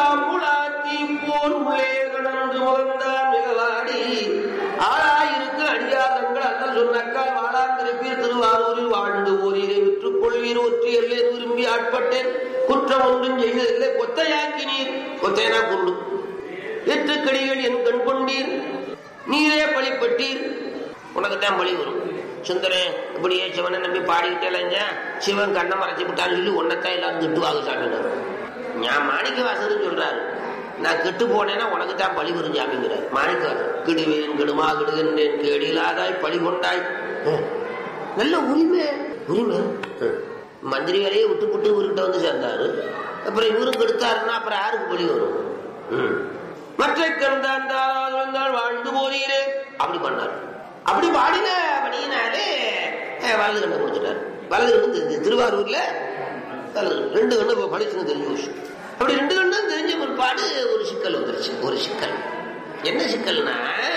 தாமுலாத்தி போர் உள்ளே கடந்து முகந்தான் மிகவாடி ஆளாயிருக்கு அடியாதங்கள் அண்ணல் சொன்னக்கால் வாழாந்திருப்பீர் திருவாரூரில் வாழ்ந்து ஓரிரை விற்றுக் கொள்வீர் ஒற்றி எல்லை விரும்பி ஆட்பட்டேன் குற்றம் ஒன்றும் செய்ததில்லை கொத்தையாக்கினீர் கொத்தையனா கொண்டு எட்டு கடிகள் என் கண் கொண்டீர் நீரே பழிப்பட்டீர் உனக்கு தான் பழி வரும் சுந்தரன் இப்படியே சிவனை நம்பி பாடிக்கிட்டே இல்லைங்க சிவன் கண்ணை மறைச்சு விட்டான்னு சொல்லி உன்னைத்தான் எல்லாரும் திட்டுவாங்க சாமி நான் மாணிக்க வாசகர் சொல்றாரு நான் கெட்டு போனேன்னா உனக்கு தான் பழி வரும் சாமிங்கிறார் மாணிக்க வாசகர் கிடுவேன் கிடுமா கிடுகின்றேன் கேடிலாதாய் பழி கொண்டாய் ஹம். நல்ல உரிமை உரிமை ஹம். மந்திரி வேலையை விட்டு விட்டு இவர்கிட்ட வந்து சேர்ந்தாரு அப்புறம் இவரும் கெடுத்தாருன்னா அப்புறம் யாருக்கு பழி வரும் ஹம். மற்ற கண்டான் தாராது வந்தால் வாழ்ந்து போதீரே அப்படி பண்ணார் அப்படி பாடின பணியினாலே அஹ், வலது கண்ணை கொடுத்துட்டார் வலது கண்ணு தெரிஞ்சு திருவாரூர்ல வலது கண்ணு. ரெண்டு கண்ணு இப்ப படிச்சுன்னு தெரிஞ்சு போச்சு அப்படி ரெண்டு கண்ணும் தெரிஞ்ச பிற்பாடு ஒரு சிக்கல் வந்துருச்சு ஒரு சிக்கல் என்ன சிக்கல்னா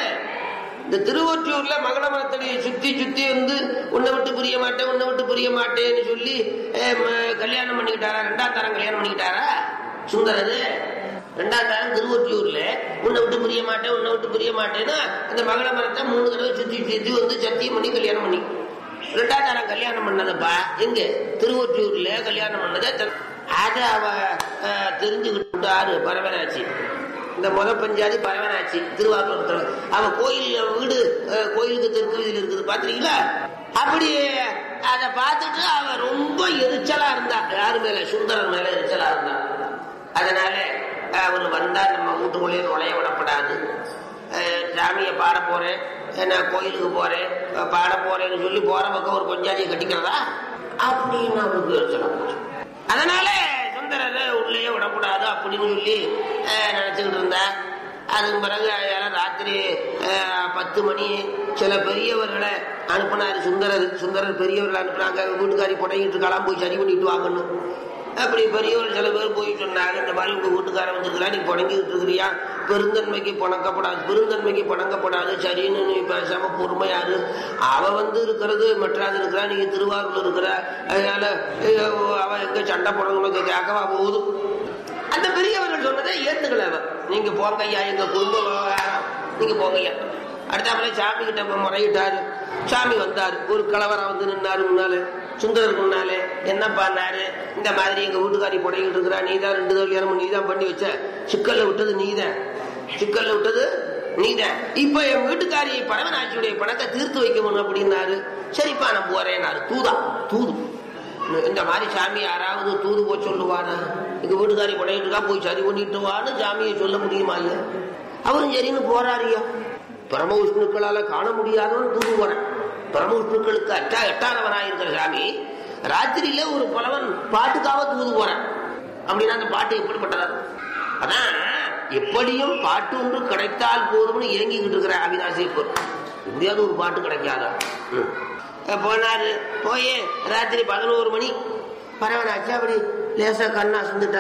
இந்த திருவொற்றியூர்ல மகள மரத்தடியை சுத்தி சுத்தி வந்து உன்னை விட்டு புரிய மாட்டேன் உன்னை விட்டு புரிய மாட்டேன்னு சொல்லி அஹ், ம- கல்யாணம் பண்ணிக்கிட்டாரா ரெண்டாம் தரம் கல்யாணம் பண்ணிக்கிட்டாரா சுந்தரது ரெண்டாம் தரம் திருவொற்றியூர்ல உன்னை விட்டு புரிய மாட்டேன் உன்னை விட்டு புரிய மாட்டேன்னு அந்த மகள மரத்தை மூணு தடவை சுத்தி சுத்தி வந்து சத்தியம் பண்ணி கல்யாணம் பண்ணி ரெண்டாம் தரம் கல்யாணம் பண்ணதப்பா எங்க திருவொற்றியூர்ல கல்யாணம் பண்ணதை த- அதை அவ அஹ், தெரிஞ்சுக்கிட்டு ஆறு பரவனாச்சு இந்த முத பஞ்சாதி பரவனாச்சு திருவாரூரத்துல அவ கோயில் வீடு அஹ், கோயிலுக்கு தெற்கு வீதியில் இருக்குது பாத்துறீங்களா அப்படி அதை பார்த்துட்டு அவ ரொம்ப எரிச்சலா இருந்தா யாரு மேல சுந்தரன் மேல எரிச்சலா இருந்தா அதனால அவர் வந்தா நம்ம வீட்டுக்குள்ளேயே நுழைய விடப்படாது அஹ், சாமியை பாட போறேன் நான் கோயிலுக்கு போறேன் அஹ், பாட போறேன்னு சொல்லி போற பக்கம் ஒரு பஞ்சாதியை கட்டிக்கிறதா அப்படின்னு அவருக்கு எரிச்சலா போச்சு அதனால சுந்தரரை உள்ளே விடக்கூடாது அப்படின்னு சொல்லி அஹ், நினைச்சுக்கிட்டு இருந்தா அதுக்கு பிறகு அயால ராத்திரி அஹ், பத்து மணி சில பெரியவர்களை அனுப்புனாரு சுந்தரர் சுந்தரர் பெரியவர்களை அனுப்புனாங்க வீட்டுக்காரி புடங்கிட்டு இருக்கலாம் போய் சரி பண்ணிட்டு வாங்கணும் அப்படி பெரியவர் சில பேர் போய் சொன்னாங்க இந்த மாதிரி உங்க வீட்டுக்காரன் வந்துருக்கிறா நீ புடங்கிட்டு இருக்கிறியா பெருந்தன்மைக்கு பணக்கப்படாது பெருந்தன்மைக்கு பணக்கப்படாது சரின்னு நீ பேசாம பொறுமையாரு அவ வந்து இருக்கிறது மெட்ராஸ் இருக்கிறா நீங்க திருவாரூர் இருக்கிற அதனால ஐயோ, அவ எங்க சண்டை போடணும்னு கேட்கவா போகுது அந்த பெரியவர்கள் சொன்னதை ஏத்துக்கல அவ நீங்க போங்க ஐயா எங்க குடும்ப விவகாரம் நீங்க போங்க ஐயா அடுத்தாப்புல சாமி கிட்ட போய் முறையிட்டாரு சாமி வந்தாரு ஒரு கலவரம் வந்து நின்னாரு முன்னால சுந்தரருக்கு முன்னாலே என்ன பண்ணாரு இந்த மாதிரி எங்க வீட்டுக்காரி புடையிட்டு இருக்கிறா நீதான் ரெண்டு கல்யாணம் நீதான் பண்ணி வச்ச சிக்கல்ல விட்டது நீதான் சிக்கல்ல விட்டது நீதான் இப்ப என் வீட்டுக்காரி பரவனாட்சியுடைய பணத்தை தீர்த்து வைக்கணும் அப்படின்னாரு சரிப்பா நான் போறேன்னாரு தூதா தூது இந்த மாதிரி சாமி யாராவது தூது போய் சொல்லுவானா எங்க வீட்டுக்காரி புடையிட்டு இருக்கா போய் சரி பண்ணிட்டு வான்னு சாமியை சொல்ல முடியுமா ஐயா அவரும் சரின்னு போறாருயா பரம விஷ்ணுக்களால காண முடியாதவன் தூது போறேன் பரம விஷ்ணுக்களுக்கு அட்டா எட்டானவனாயிருக்கிற சாமி ராத்திரியில ஒரு புலவன் பாட்டுக்காக தூது போறேன் அப்படின்னா அந்த பாட்டு எப்படிப்பட்டதா அதான் எப்படியும் பாட்டு ஒன்று கிடைத்தால் போதும்னு இறங்கிக்கிட்டு இருக்கிற அவினாசியப்பர் இந்தியாவது ஒரு பாட்டு கிடைக்காதா ம். போனாரு போய் ராத்திரி பதினோரு மணி பரவனாச்சு அப்படி லேசா கண்ணா சுந்துட்டா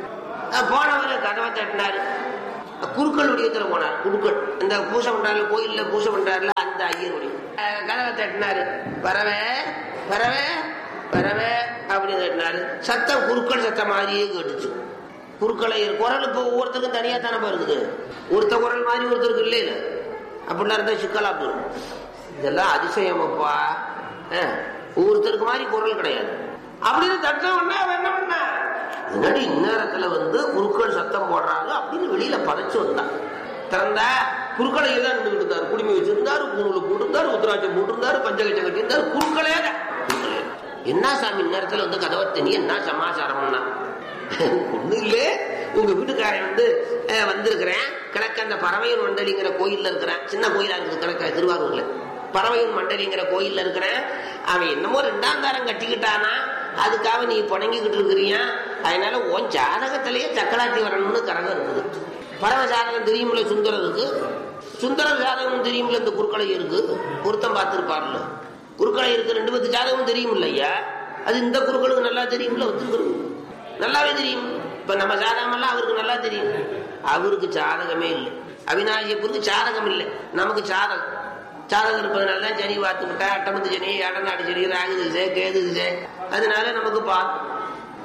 போனவர் கதவை தட்டினாரு குருக்கள் உடையத்துல போனார் குருக்கள் இந்த பூசை பண்றாருல கோயில்ல பூசை பண்றாருல அந்த ஐயர் உடைய அஹ் கதவை தட்டினாரு பறவை பறவை பறவை அப்படின்னு தட்டினாரு சத்தம் குருக்கள் சத்தம் மாதிரியே கேட்டுச்சு குறுக்களை குரல் இப்போ ஒவ்வொருத்தருக்கும் தனியா தானே இருக்குது ஒருத்த குரல் மாதிரி ஒருத்தருக்கு இல்லை இல்ல அப்படிலாம் இருந்தா சிக்கலா போயிடும் இதெல்லாம் அதிசயமப்பா அஹ், ஒவ்வொருத்தருக்கு மாதிரி குரல் கிடையாது அப்படின்னு தட்டின உடனே அவன் என்ன பண்ணா முன்னாடி இந்நேரத்துல வந்து குருக்கள் சத்தம் போடுறாங்க அப்படின்னு வெளியில பதைச்சு வந்தான் திறந்தா குறுக்களை தான் நின்றுட்டு இருந்தாரு குடிமை வச்சிருந்தாரு பூணுல போட்டிருந்தாரு உத்தராட்சம் போட்டிருந்தாரு பஞ்சகச்சம் கட்டியிருந்தாரு குறுக்களே தான். குறுக்களே தான். என்ன சாமி இந்நேரத்துல வந்து கதவை தண்ணி என்ன சமாச்சாரம்னா ஒண்ணு இல்லே உங்க வீட்டுக்காரன் வந்து அஹ், வந்திருக்கிறேன் கிழக்க அந்த பறவையன் மண்டலிங்கிற கோயில்ல இருக்கிறேன் சின்ன கோயிலா இருக்குது கிழக்க திருவாரூர்ல பறவையன் மண்டலிங்கிற கோயில்ல இருக்கிறேன் அவன் என்னமோ ரெண்டாம் தாரம் கட்டிக்கிட்டானா அதுக்காக நீ புணங்கிக்கிட்டு இருக்கிறியா அதனால உன் ஜாதகத்திலேயே சக்கலாத்தி வரணும்னு கரகம் இருக்குது பறவை ஜாதகம் தெரியுமில்ல சுந்தரருக்கு சுந்தரர் ஜாதகம் தெரியுமில்ல இந்த குறுக்களை இருக்கு பொருத்தம் பார்த்திருப்பார்ல குறுக்களை இருக்கு ரெண்டு பத்து ஜாதகம் தெரியுமில்ல ஐயா அது இந்த குறுக்களுக்கு நல்லா தெரியுமில்ல வச்சிருக்கிறது நல்லாவே தெரியும் இப்ப நம்ம ஜாதகம் எல்லாம் அவருக்கு நல்லா தெரியும் அவருக்கு ஜாதகமே இல்லை அவினாசியப்பூருக்கு ஜாதகம் இல்லை நமக்கு ஜாதகம் ஜாதகம் இருப்பதனால தான் சனி பார்த்து விட்டா அட்டமத்து சனி இடநாடு சனி ராகு திசை கேது திசை அதனால நமக்கு பார்க்கும்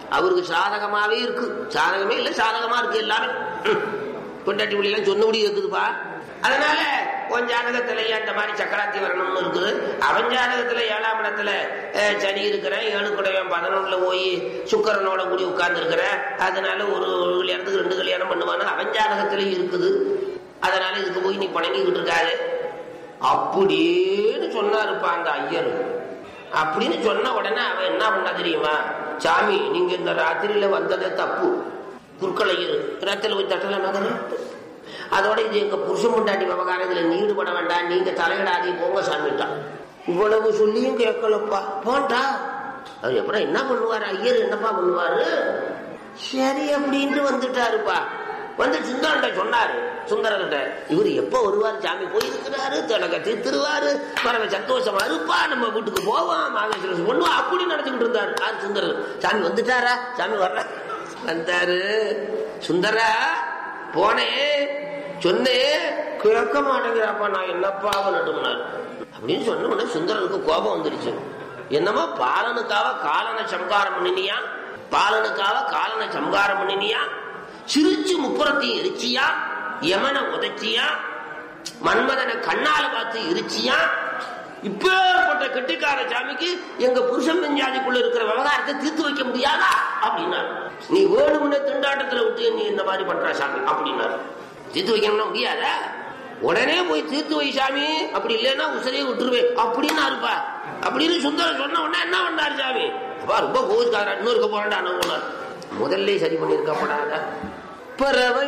அவருக்கு சாதகமாவே இருக்கு சாதகமே இல்ல சாதகமா இருக்கு எல்லாமே ம். பொண்டாட்டி எல்லாம் சொன்னபடி இருக்குதுப்பா அதனால உன் ஜாதகத்துல அந்த மாதிரி சக்கராத்தி வரணும்னு இருக்குது அவன் ஜாதகத்துல ஏழாம் இடத்துல அஹ், சனி இருக்கிறேன் ஏழு குடையன் பதினொன்னுல போய் சுக்கரனோட கூடி உட்கார்ந்து இருக்கிறேன் அதனால ஒரு ஒரு கல்யாணத்துக்கு ரெண்டு கல்யாணம் பண்ணுவானு அவன் ஜாதகத்திலயும் இருக்குது அதனால இதுக்கு போய் நீ பணங்கிக்கிட்டு இருக்காது அப்படின்னு சொன்னாருப்பா அந்த ஐயர் அப்படின்னு சொன்ன உடனே அவன் என்ன பண்ணா தெரியுமா சாமி நீங்க இந்த ராத்திரியில வந்ததே தப்பு குறுக்கலையர் ராத்திரில போய் தட்டல அதோட இது எங்க புருஷன் முண்டாட்டி விவகாரம் இதுல நீ ஈடுபட வேண்டாம் நீங்க தலையிடாதே போங்க சாமிட்டான் இவ்வளவு சொல்லியும் கேட்கலப்பா போண்டா அவர் எப்படா என்ன பண்ணுவாரு ஐயர் என்னப்பா பண்ணுவாரு சரி அப்படின்ட்டு வந்துட்டாருப்பா வந்து சுந்தரன்ட்ட சொன்னாரு சுந்தரன்ட்ட இவர் எப்ப வருவார் சாமி போயிருக்கிறாரு தனக்கு தீர்த்துருவாரு பரவ சந்தோஷமா இருப்பா நம்ம வீட்டுக்கு போவோம் மாவேஸ்வரம் பண்ணுவோம் அப்படி நினைச்சுக்கிட்டு இருந்தாரு யார் சுந்தரர் சாமி வந்துட்டாரா சாமி வர்ற வந்தாரு சுந்தரா போனேன் சொன்னேன் கேட்க மாட்டேங்கிறாப்பா நான் என்னப்பா நட்டுனார் அப்படின்னு சொன்ன உடனே சுந்தரனுக்கு கோபம் வந்துருச்சு என்னமோ பாலனுக்காக காலனை சம்காரம் பண்ணினியா பாலனுக்காக காலனை சம்காரம் பண்ணினியா சிரிச்சு முப்புறத்தையும் எரிச்சியா யமனை உதைச்சியா மன்மதனை கண்ணால பார்த்து எரிச்சியா இப்பேற்பட்ட கெட்டிக்கார சாமிக்கு எங்க புருஷன் பெஞ்சாதிக்குள்ள இருக்கிற விவகாரத்தை தீர்த்து வைக்க முடியாதா அப்படின்னாரு நீ வேணும்னு திண்டாட்டத்துல விட்டு நீ இந்த மாதிரி பண்ற சாமி அப்படின்னாரு தீர்த்து வைக்கணும்னா முடியாதா உடனே போய் தீர்த்து வை சாமி அப்படி இல்லைன்னா உசரையே விட்டுருவேன் அப்படின்னு இருப்பா அப்படின்னு சுந்தரம் சொன்ன உடனே என்ன பண்ணாரு சாமி அப்பா ரொம்ப கோவிச்சுக்காரா இன்னொரு போறாண்டா முதல்ல சரி பண்ணிருக்கப்படாத பறவை